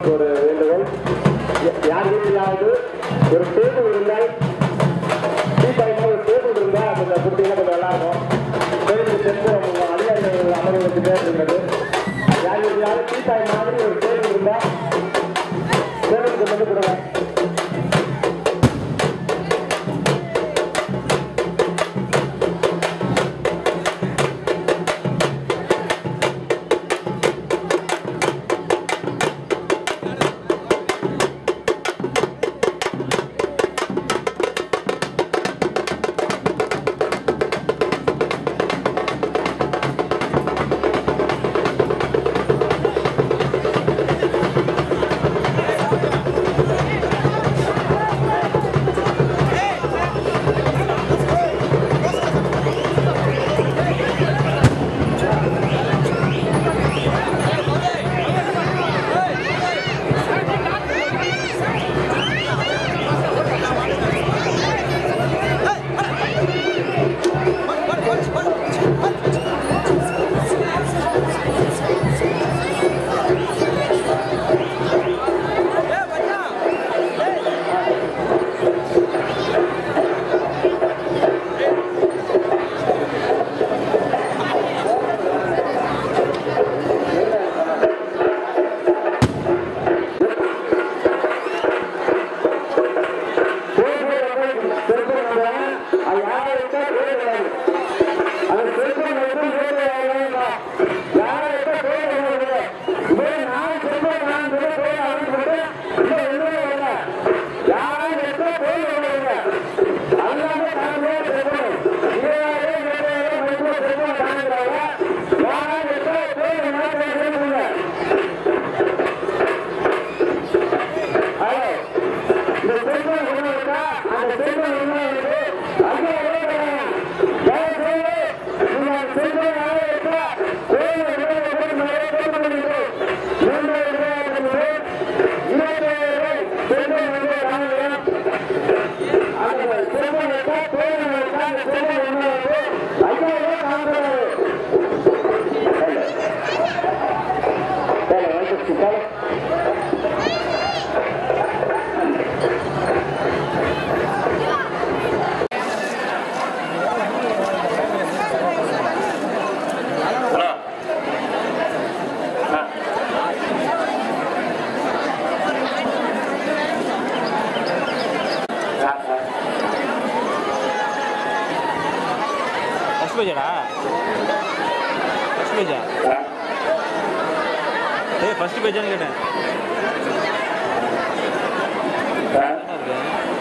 ஒரு வேண்டுகோள் யா- யார் வீட்டிலாவது ஒரு டேபிள் இருந்தால் டீ டைம்ல ஒரு டேபிள் இருந்தால் அந்த குட்டியில் கொஞ்சம் நல்லா இருக்கும் கோயிலுக்கு தெற்கு அதிகாரிகள் அமர்வுக்கு இருக்கிறது யார் வீட்டிலாவது டீ டைம் மாதிரி ஒரு டேபிள் இருந்தால் கோயிலுக்கு வந்து கொடுங்க ஃபஸ்ட் பேஜாடா ஃபஸ்ட் பேஜா ஏய் ஃபஸ்ட் பேஜான்னு கேட்டேன் என்ன இருக்கு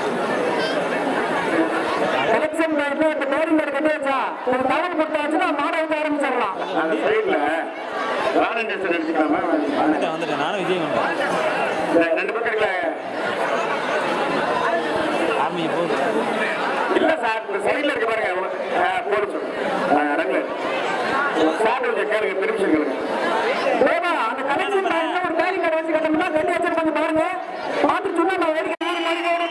எலெக்ஷன் நேரத்தில் இப்போ நேரம் மேடு கட்டி வச்சா ஒரு தவறு கொடுத்தாச்சுன்னா மாட வந்து ஆரம்பிச்சிடலாம் அந்த சைடுல வாலண்டியர்ஸ் எடுத்துக்கலாமா வந்துட்டேன் வந்துட்டேன் நானும் விஜய் வந்தேன் இந்த ரெண்டு பக்கம் இருக்கல ஆர்மி போகுது இல்ல சார் இந்த சைடுல இருக்க பாருங்க ஆ, போடு சொல்லு. ஆ, ரங்கு சார் கொஞ்சம் கேளுங்க பெர்மிஷன் கேளுங்க ஏமா அந்த கலெக்ஷன் பேங்க்ல ஒரு பேரிங் கடை வச்சு கட்டணும்னா கட்டி வச்சிருப்பாங்க பாருங்க பார்த்து சொன்னா நான் வேடிக்கை நூறு மணிக்கு ஒரு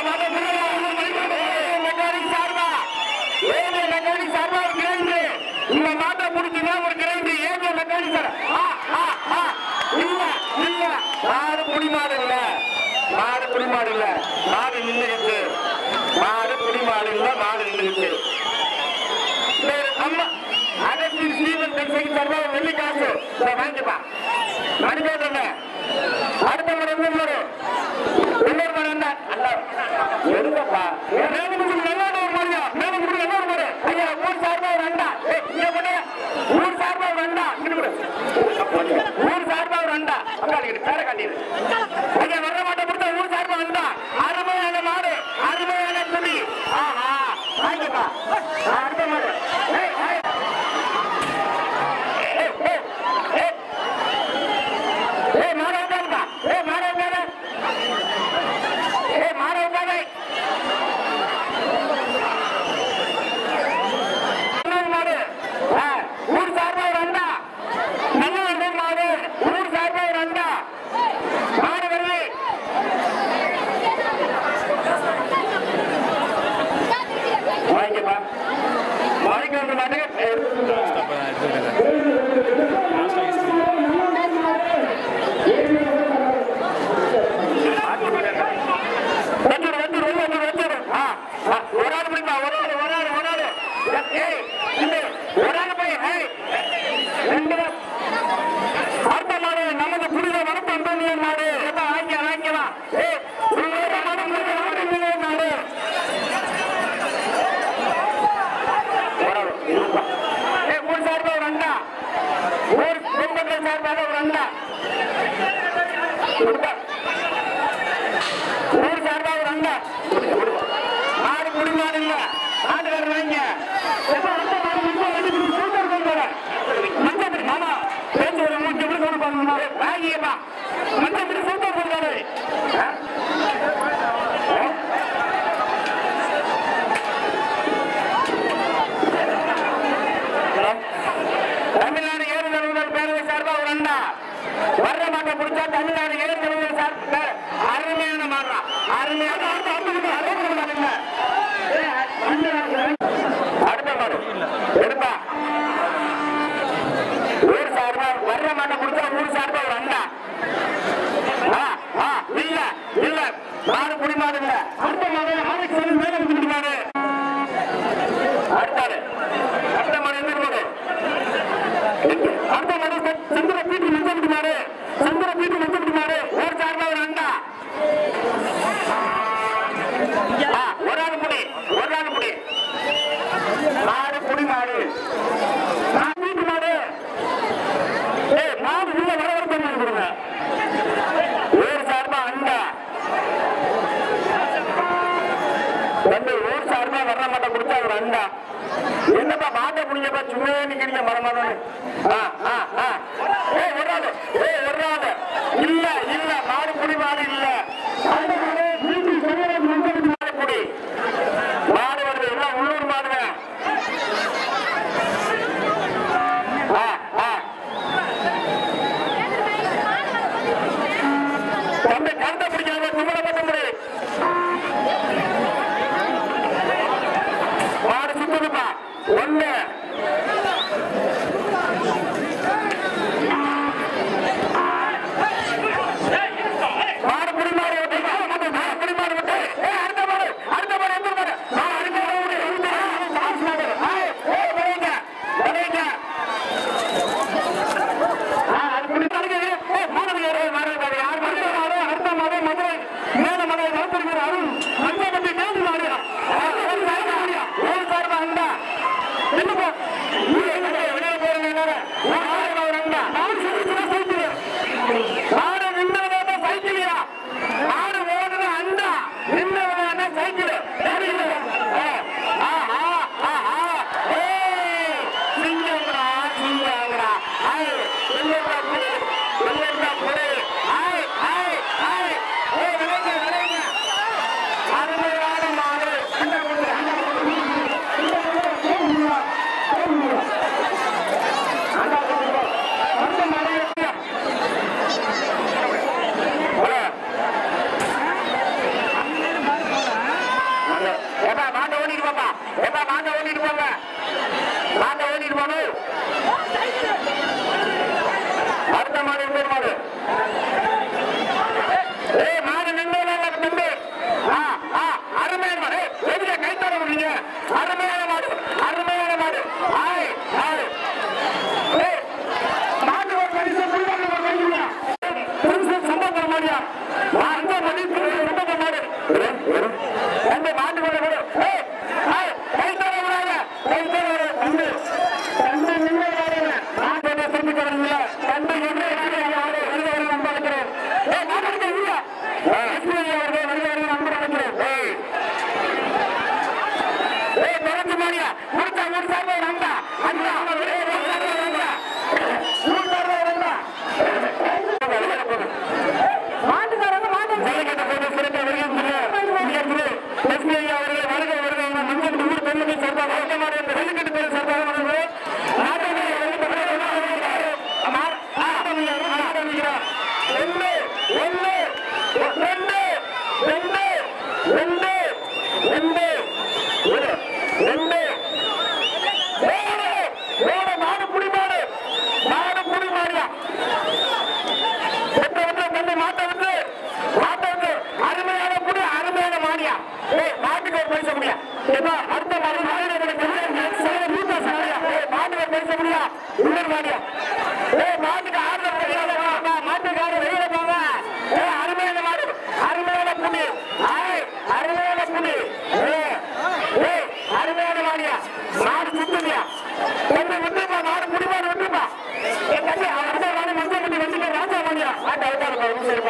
மெக்கானிக் சார்பா ஏழு மெக்கானிக் சார்பா ஒரு கிரைண்டு இந்த மாட்டை முடிச்சுன்னா ஒரு கிரைண்டு ஏழு மெக்கானிக் சார் ஆ ஆ ஆ இல்ல இல்ல மாடு குடிமாடு இல்ல மாடு குடிமாடு இல்ல மாடு நின்றுச்சு மாடு குடிமாடு இல்ல மாடு நின்றுச்சு சரி, அம்மா அகஸ்டின் ஸ்ரீவன் கட்சிக்கு சார்பா ஒரு வெள்ளி காசு இதை வாங்கிப்பா மணிக்கோட்டை அடுத்த முறை இன்னொரு இன்னொரு மணி என்ன அல்ல எதுக்கப்பா மேல முடியும் நல்ல ஒரு மணியா மேல முடியும் நல்ல ஒரு மணி ஐயா ஊர் சார்பா ஒரு அண்டா ஏய், இங்க பண்ணு ஊர் சார்பா ஒரு அண்டா இங்க கொடு. ஊர் சார்பா ஒரு அண்டா அங்காளிக்கிட்டு பேர காட்டிடு ஐயா வர மாட்டை கொடுத்த ஊர் சார்பா அண்டா அருமையான மாடு அருமையான துணி ஆஹா வாங்கிப்பா அடுத்த மாடு ஏய், ஏய். ஏய், ஏய், ஏய். ஏய், மாடு உட்காருப்பா. ஏய், மாடு உட்காரு. ஏய், மாடு உட்காரு. இன்னொரு மாடு. ஆ, ஊர் சார்பா ஒரு அண்டா. நல்ல ஒரு மாடு. ஊர் சார்பா ஒரு அண்டா. மாடு ஊர் பொதுமக்கள் சார்பாக ஒரு அண்ணா கொடுப்பா. ஊர் சார்பாக ஒரு அண்ணா மாடு குடிமாடு இல்ல ஆட்டுக்காரர் வாங்க எப்ப அடுத்த மாடு முன்ன வந்து இப்படி சூப்பர் கொண்டு வர. மஞ்சள் மாமா பேச்சு ஒரு மூச்சு எப்படி கொண்டு போகணுமா வாங்கியப்பா மஞ்சள் இப்படி சூப்பர் கொண்டு வர. ஆ? ஆ? ஹலோ? தமிழ்நாடு ஏறு தழுவுதல் பேரவை சார்பா ஒரு அண்ணா வர்ற மாட்டை பிடிச்சா தமிழ்நாடு ஏறு தழுவுதல் சார்பா அருமையான மாடுறா அருமையான அடுத்த அடுத்த அடுத்த மாடுங்க. அடுத்த மாடு எடுப்பா ஊர் சார்பா வர்ற மாட்டை பிடிச்சா ஊர் சார்பா ஒரு அண்ணா ஆ, ஆ, இல்ல இல்ல மாடு குடி மாடு இல்ல அடுத்த மாடு ஆளுக்கு சொல்லி மேல குடி மாடு அடுத்தாரு அடுத்த மாடு எந்த மாடு அடுத்த மாடு சந்திர பீட்டு மஞ்சள் மாடு சந்திர பீட்டு மஞ்சள் மாடு ஒரு சார்பா ஒரு அண்டா ஆ, ஒரு ஆள் புடி ஒரு ஆள் புடி மாடு புடி மாடு ஆ, வீட்டு மாடு ஏய் மாடு உள்ள வர வர பண்ணி கொடுங்க ஒரு சார்பா அண்டா தம்பி ஊர் சார்பா வர்ற மாட்டை கொடுத்தா ஒரு அண்டா என்னப்பா மாட்டை புடிங்கப்பா சும்மா நிக்கிறீங்க மரமரம் ஏ வர்றாது ஏ வர்றாது இல்ல இல்ல மாடு புடி மாடு இல்ல அந்த மாடு வீட்டுக்கு சரியான மஞ்சள் மாடு புடி மாடு வருது எல்லாம் உள்ளூர் மாடுவேன் ஆ ஆ தம்பி கருத்தை பிடிக்காம கும்பல பண்ண முடியும் மாடு சுத்துதுப்பா ஒண்ணு மாடு புடி மாடு விட்டு மாடு புடி மாடு விட்டு ஏ அடுத்த மாடு அடுத்த மாடு எந்த மாடு மாடு அடுத்த மாடு விடு, எந்த மாடு? லாஸ்ட் மாடு ஏய், ஏய், விளையுங்க, விளையுங்க. ஆ, அது புடி தடுங்க. ஏய், மாடு இருக்கு, ஏய், மாடு இருக்கு. யார் மாடு? அடுத்த மாடு, அடுத்த மாடு, மதுரை. மேல மதுரை, வளர்த்திருக்கிற அருண். மஞ்சப்பட்டி மேல் மாடு. ஆ, ஒரு சார்பா ஆடியா. ஒரு சார்பா அண்டா. என்னப்பா? வெளியே வெளியே வெளியே போறீங்க எல்லாரும். ஒரு சார்பா ஒரு அண்டா. மாடு சுத்திச்சுன்னா சைக்கிள். மாடு நின்னவனே சைக்கிளியா மாடு ஓடுற அண்டா நின்னவனே சைக்கிள் சரியில்லை. ஆ, ஆ, ஆ, ஆ, ஆ. ஏய், சிங்கம்டா, சிங்கம்டா. ஐ, சிங்கம்டா புடி, சிங்கம்டா புடி. ஐ, ஐ, ஐ. ஏய், விளையுங்க, விளையுங்க. அருமையான மாடு. அண்டா கொண்டு, அண்டா கொண்டு. அண்டா கொண்டு, போகுங்களா, போகுங்களா. அண்டா கொண்டு போ. அந்த மாடு எடுங்க. போல. அந்த- ஏப்பா, மாட்டை ஓட்டிட்டு போப்பா. ஏப்பா, மாட்டை ஓட்டிட்டு போங்க. மாட்டை ஓட்டிட்டு போகணும். அடுத்த மாடு இன்னொரு மாடு ஏய் மாடு நின்னதுல இல்ல தம்பி ஆ ஆ அருமையான மாடு ஏய், எதுக்கு கை தர முடியுங்க அருமையான மாடு அருமையான மாடு ஆய் ஆய் ஏய் மாட்டு ஒரு பரிசு புல்வாங்க ஒரு பரிசுங்க பரிசு சம்பந்தம் மாடியா அந்த மணி சம்பந்தம் மாடு அந்த மாட்டு கொண்டு கொடு ஏய் ஏய் கை தர விடாத கை தர விடாத தம்பி தம்பி நின்று விடாதீங்க மாட்டு என்ன திரும்பி தரீங்களா தம்பி நின்று யாரு வருக வருக நம்ப வைக்கிறோம் ஏய் மாட்டு கிட்ட இல்ல லட்சுமி அவர்கள் வருக வருக நம்ப வைக்கிறோம் ஏய் ஏய் தொடர்ந்து மாடியா முடிச்சா ஒரு சார்பை நம்பா அண்ணா ஏய் ஒரு சார்பை நம்பா ஒரு சார்பை நம்பா மாட்டுக்காரங்க மாட்டு ஜல்லிக்கட்டு போட்டு சிறப்பாக வருகின்றனர் லட்சுமி ஐயா அவர்கள் வருக வருக என மஞ்சள் ஊர் பெண்மணி சார்பாக வருக மாடு என்ற ஜல்லிக்கட்டு பேர் சார்பாக வருகிறது நாட்டை ஒன்று ஒன்று ரெண்டு ரெண்டு ரெண்டு ரெண்டு ஒரு ரெண்டு மூணு மூணு மாடு புடி மாடு மாடு புடி மாடியா விட்டு விட்டு தம்பி மாட்டை விட்டு மாட்டை விட்டு அருமையான புடி அருமையான மாடியா ஏய் மாட்டுக்கு ஒரு பரிசு முடியா ஏப்பா அடுத்த மாடு மாடு மாட்டுக்கு ஒரு பரிசு முடியா இன்னொரு மாடியா ஏய் மாட்டுக்கு ஆடுற மாட்டுக்கு ஆடு வெளியில போங்க ஏய் அருமையான மாடு அருமையான புடி ஆய் அருமையான புடி ஏய் ஏய் அருமையான மாடியா மாடு சுத்துதியா என்ன விட்டுப்பா மாடு புடி மாடு விட்டுப்பா என்ன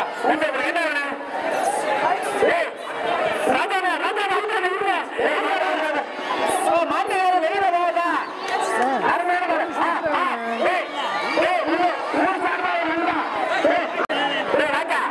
உங்க என்ன வேணும் ஏய், ராஜாண்ணா, ராஜாண்ணா, ராஜாண்ணா, இருங்க. ஏய், ராஜா, ராஜா. ஓ, மாட்டு வேற வெளியில போகாதா? அருமையான வேலை. ஆ, ஆ, ஏய், ஏய், ஊரு- ஊர் சார்பா ஒரு நண்பா. ஏய், ஏய், ராஜா.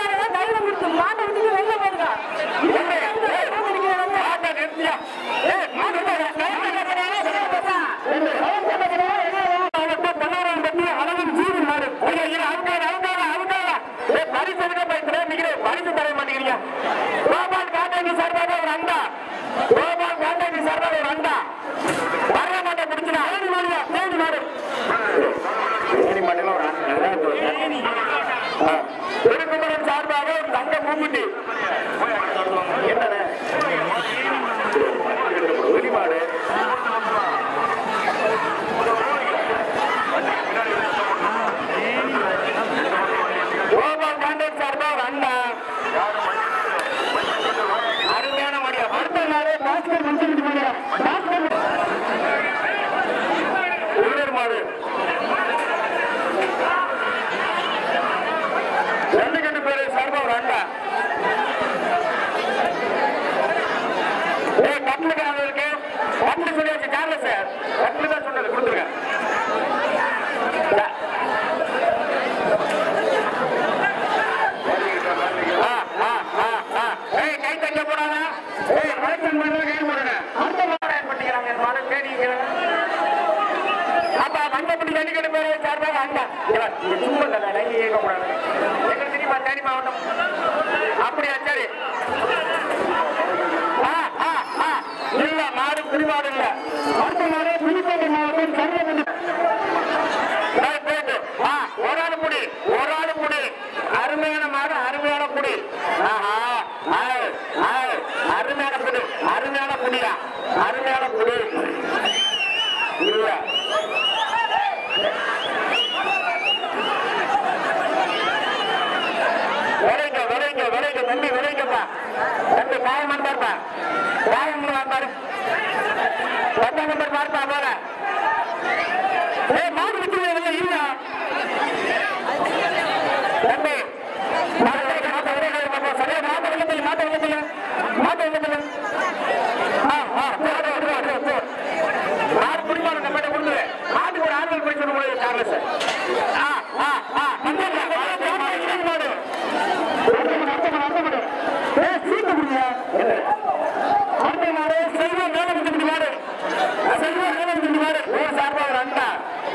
ஏய், ஏய், ராஜா, நிறுத்தியா? ஏய், மாட்டு வேற, கையில கட்டுறானே, வெளியில போடா. ஏய், கையில கட்டுறானே, அவனுக்கு பொன்னாரம் கட்டி அளவில் ஜீவி மாடு. ஐயா, இரு, அவுக்காத, அவுக்காத, அவுக்காத. ஏய், பரிசு எடுக்க போயிட்டு நிக்கிறேன். பரிசு தர மாட்டேங்கிறீங்க. கோபால் காட்டாங்கி சார்பாக ஒரு அண்டா. கோபால் காட்டாங்கி சார்பாக ஒரு அண்டா. வர மாட்டேன் பிடிச்சிடா. தேடி மாடுயா, தேடி மாடு. தேடி மாடுல ஒரு அண்டா. அதான் ஒரு ஆ. திருக்குமரன் சார்பாக ஒரு தங்க மூக்குட்டி. என்னண்ணே? வெளிமாடு கோபால் காண்டேட் சார்பா ஒரு அண்ணா அருமையான மடியா அடுத்த நாளே பாஸ்கர் முடிச்சுட்டு மடியா பாஸ்கர் உள்ளூர் மாடு ஜல்லிக்கட்டு பேரு சார்பா ஒரு அண்ணா ஏய் கட்டிலுக்கு அது இருக்கு கட்டிலு சொல்லியாச்சு கார்ல சார் கட்டிலு தான் சொன்னது கொடுத்துருங்க ஆ, ஆ, ஆ, ஆ. ஏய், கை தங்க போடாதா? ஏய், வழக்கம் பண்ணா கை போடுங்க. அந்த மாடை ஏன் பண்ணிக்கிறாங்க? இந்த மாடை தேடிக்கிறாங்க. அப்ப மண்டபடி ஜல்லிக்கட்டு பேரு சார்பாக அண்ணா. இங்க வா, இங்க சும்மா இல்ல, லைன் இயக்க கூடாது. எங்களுக்கு தெரியுமா, தேனி மாவட்டம். அப்படியா சரி ஆ, ஆ, ஆ. இல்ல மாடு பிடிமாடு இல்ல அடுத்த மாடு புதுக்கோட்டை மாவட்டம் சர்வபதி ஏய், போயிட்டு. ஆ, ஒரு ஆளு புடி ஒரு ஆளு புடி அருமையான மாடு அருமையான புடி ஆஹா ஆ, ஆ, அருமையான புடி அருமையான புடியா அருமையான புடி இல்ல விளைங்க விளைங்க விளைங்க தம்பி விளைங்கப்பா தம்பி காயம் வந்தாருப்பா காயம் வந்தாரு பத்தாம் நம்பர் பார்ப்பா போல ஏ மாடு விட்டு இல்லை இல்ல தம்பி மாட்டை மாட்டை விளையாடு பாப்பா சரியா மாட்டை விளையாடு மாட்டை விளையாடு மாட்டை விளையாடு ஆ ஆ போ, போ, போ, போ, போ. மாடு பிடிப்பாரு நம்ம கிட்ட கொடுத்துரு மாட்டுக்கு ஒரு ஆறுதல் போய் சொல்ல முடியாது காரணம் சார் ஆ ஆ ஆ வந்துடுறா. மாடு, மாடு, இறங்கு மாடு. அடுத்த மாடு, அடுத்த மாடு. ஏய், சீட்டு கொடுங்க. அடுத்த மாடு, செல்வம் மேல விட்டு மாடு செல்வம் மேல விட்டு மாடு ஊர் சார்பா ஒரு அண்டா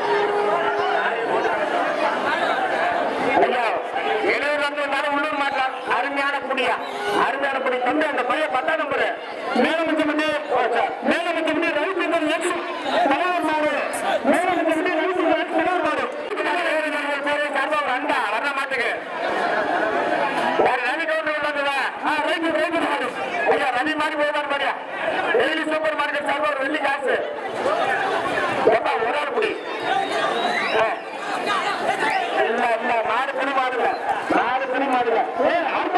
ஐயா எழுபது வந்து இருந்தாலும் உள்ளூர் மாட்டான் அருமையான குடியா அருமையான குடி தம்பி அந்த பையன் பத்தாம் நம்பரு மேல முச்சமட்டி மேல முச்சமட்டி ரவிச்சந்திரன் எக்ஸ் தலைவர் மாடு மேல முச்சமட்டி ரவிச்சந்திரன் எக்ஸ் தலைவர் மாடு பேரு சார்பா ஒரு அண்டா வர்ற மாட்டுக்கு யாரு ரவி கவுண்டர் உள்ளதுவா ஆ ரைட் ரைட் மாடு ஐயா ரவி மாதிரி போவார் பாரியா டெய்லி சூப்பர் மார்க்கெட் சார்பா ஒரு வெள்ளி காசு எப்பா ஒரு ஆள் குடி ஆ இல்ல இல்ல மாடு புலி மாடு இல்ல மாடு புலி மாடு இல்ல ஏய், அடுத்த